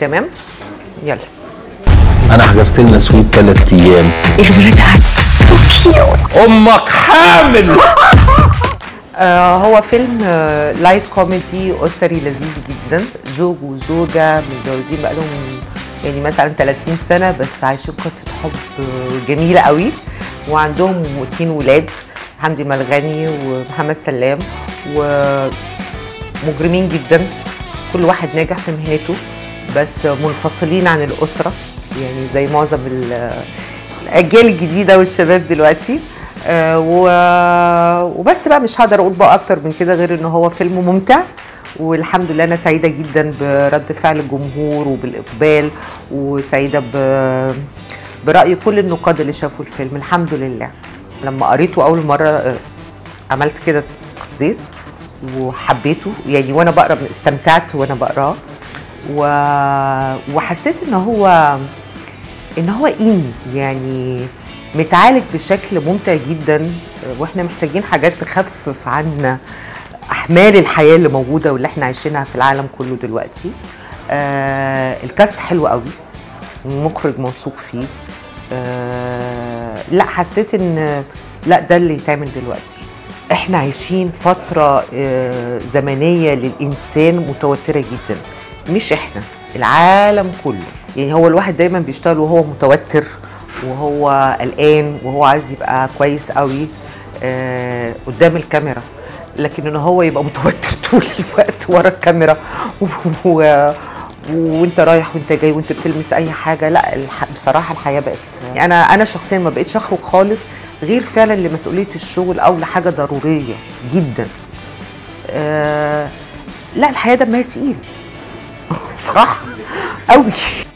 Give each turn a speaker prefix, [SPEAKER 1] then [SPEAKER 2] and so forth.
[SPEAKER 1] تمام يلا
[SPEAKER 2] انا حجزت لنا سويت ثلاث ايام
[SPEAKER 3] الولاد قاعد سو كيوت
[SPEAKER 2] امك حامل
[SPEAKER 1] آه هو فيلم آه لايت كوميدي اسري لذيذ جدا زوج وزوجه متجوزين بقالهم يعني مثلا 30 سنه بس عايشين قصه حب آه، جميله قوي وعندهم اتنين ولاد حمدي ملغني ومحمد سلام ومجرمين جدا كل واحد ناجح في مهنته بس منفصلين عن الاسره يعني زي معظم ال- الاجيال الجديده والشباب دلوقتي آه، و- وبس بقى مش هقدر اقول بقى اكتر من كده غير ان هو فيلم ممتع والحمد لله انا سعيده جدا برد فعل الجمهور وبالاقبال وسعيده ب براي كل النقاد اللي شافوا الفيلم الحمد لله لما قريته اول مره آه، عملت كده اتخضيت وحبيته يعني وانا بقرا استمتعت وانا بقراه و... وحسيت ان هو ان هو ان يعني متعالج بشكل ممتع جدا واحنا محتاجين حاجات تخفف عنا احمال الحياه اللي موجوده واللي احنا عايشينها في العالم كله دلوقتي آه الكاست حلو قوي المخرج موثوق فيه آه لا حسيت ان لا ده اللي يتعمل دلوقتي احنا عايشين فترة آه زمنية للإنسان متوترة جدا مش احنا العالم كله يعني هو الواحد دايما بيشتغل وهو متوتر وهو قلقان وهو عايز يبقى كويس قوي آه قدام الكاميرا لكن ان هو يبقى متوتر طول الوقت ورا الكاميرا و... و... وانت رايح وانت جاي وانت بتلمس اي حاجه لا الح... بصراحه الحياه بقت يعني انا انا شخصيا ما بقتش اخرج خالص غير فعلا لمسؤوليه الشغل او لحاجه ضروريه جدا آه لا الحياه دمها تقيل بصراحه قوي